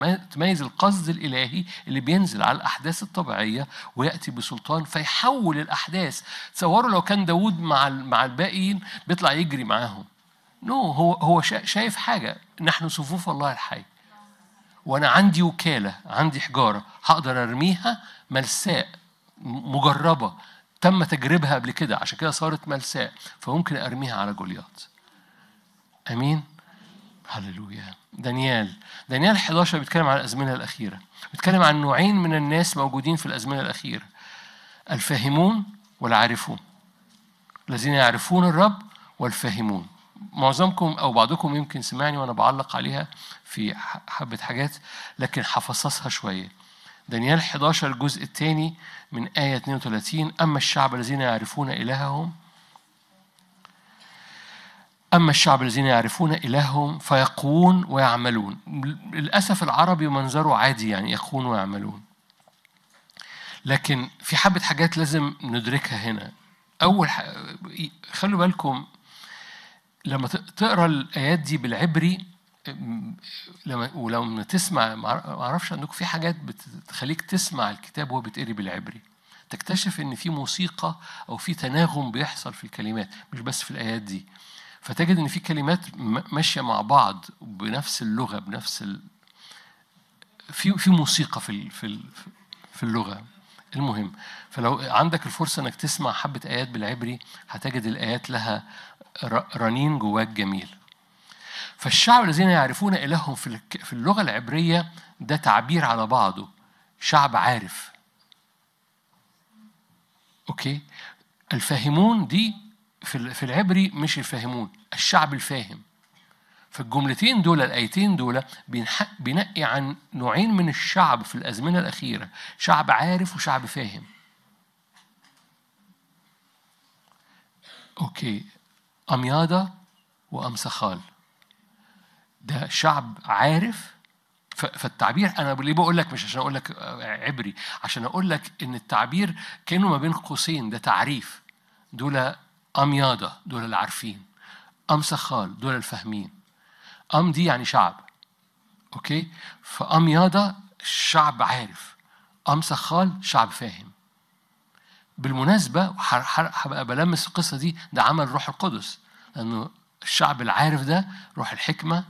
تميز القصد الإلهي اللي بينزل على الأحداث الطبيعية ويأتي بسلطان فيحول الأحداث تصوروا لو كان داود مع مع الباقيين بيطلع يجري معاهم نو no, هو هو شايف حاجة نحن صفوف الله الحي وأنا عندي وكالة عندي حجارة هقدر أرميها ملساء مجربة تم تجربها قبل كده عشان كده صارت ملساء فممكن أرميها على جولياط أمين هللويا دانيال دانيال 11 بيتكلم عن الأزمنة الأخيرة بيتكلم عن نوعين من الناس موجودين في الأزمنة الأخيرة الفاهمون والعارفون الذين يعرفون الرب والفاهمون معظمكم أو بعضكم يمكن سمعني وأنا بعلق عليها في حبة حاجات لكن هفصصها شوية دانيال 11 الجزء الثاني من آية 32 أما الشعب الذين يعرفون إلههم أما الشعب الذين يعرفون إلههم فيقوون ويعملون للأسف العربي منظره عادي يعني يقوون ويعملون لكن في حبة حاجات لازم ندركها هنا أول ح... خلوا بالكم لما تقرا الآيات دي بالعبري لما ولما تسمع ما اعرفش عندكم في حاجات بتخليك تسمع الكتاب وهو بيتقري بالعبري تكتشف ان في موسيقى او في تناغم بيحصل في الكلمات مش بس في الايات دي فتجد ان في كلمات ماشيه مع بعض بنفس اللغه بنفس ال... في في موسيقى في في في اللغه المهم فلو عندك الفرصه انك تسمع حبه ايات بالعبري هتجد الايات لها رنين جواك جميل فالشعب الذين يعرفون إلههم في اللغة العبرية ده تعبير على بعضه شعب عارف أوكي الفاهمون دي في العبري مش الفاهمون الشعب الفاهم فالجملتين دول الآيتين دول بينقي عن نوعين من الشعب في الأزمنة الأخيرة شعب عارف وشعب فاهم أوكي أمياضة وأمسخال ده شعب عارف فالتعبير انا ليه بقول لك مش عشان اقول لك عبري عشان اقول لك ان التعبير كانه ما بين قوسين ده تعريف دول امياضه دول العارفين ام سخال دول الفاهمين ام دي يعني شعب اوكي فامياضه شعب عارف ام سخال شعب فاهم بالمناسبه هبقى بلمس القصه دي ده عمل روح القدس لانه الشعب العارف ده روح الحكمه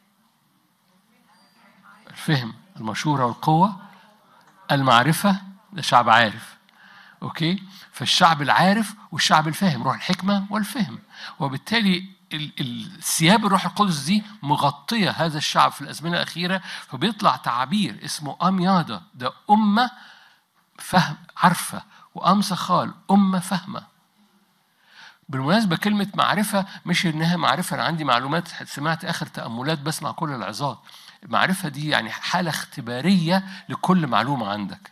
الفهم المشورة والقوة المعرفة ده شعب عارف أوكي فالشعب العارف والشعب الفاهم روح الحكمة والفهم وبالتالي الثياب الروح القدس دي مغطية هذا الشعب في الأزمنة الأخيرة فبيطلع تعبير اسمه أمياضة ده أمة فهم عارفة وأم سخال أمة فاهمة بالمناسبة كلمة معرفة مش إنها معرفة أنا عندي معلومات سمعت آخر تأملات بسمع كل العظات المعرفة دي يعني حالة اختبارية لكل معلومة عندك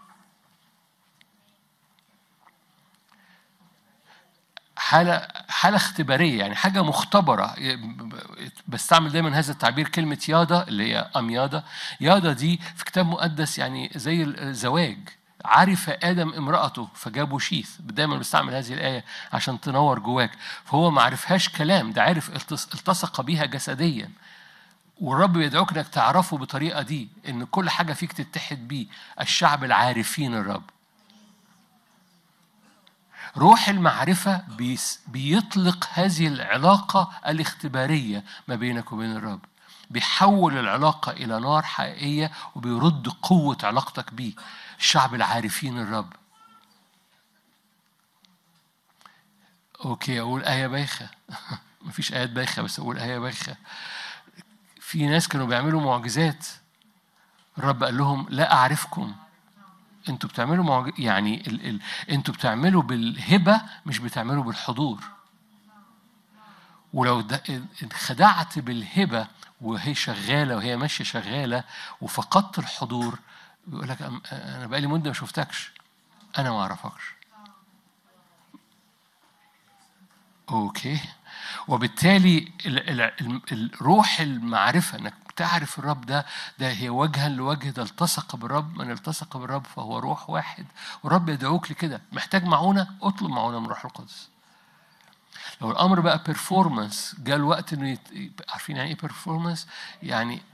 حالة حالة اختبارية يعني حاجة مختبرة بستعمل دايما هذا التعبير كلمة يادا اللي هي أم يادا يادا دي في كتاب مقدس يعني زي الزواج عرف آدم امرأته فجابوا شيث دايما بستعمل هذه الآية عشان تنور جواك فهو ما عرفهاش كلام ده عرف التصق بيها جسديا والرب بيدعوك انك تعرفه بطريقه دي ان كل حاجه فيك تتحد بيه الشعب العارفين الرب روح المعرفة بيطلق هذه العلاقة الاختبارية ما بينك وبين الرب بيحول العلاقة إلى نار حقيقية وبيرد قوة علاقتك بيه الشعب العارفين الرب أوكي أقول آية بايخة مفيش آيات بايخة بس أقول آية بايخة في ناس كانوا بيعملوا معجزات الرب قال لهم لا أعرفكم انتوا بتعملوا معج... يعني ال... ال... انتوا بتعملوا بالهبة مش بتعملوا بالحضور ولو ده انخدعت بالهبة وهي شغالة وهي ماشية شغالة وفقدت الحضور بيقول لك أنا بقالي مدة ما شفتكش أنا ما أعرفكش أوكي وبالتالي الروح المعرفة انك تعرف الرب ده ده هي وجها لوجه ده التصق بالرب من التصق بالرب فهو روح واحد والرب يدعوك لكده محتاج معونة اطلب معونة من روح القدس لو الامر بقى بيرفورمانس جاء الوقت انه يت... عارفين يعني ايه بيرفورمانس يعني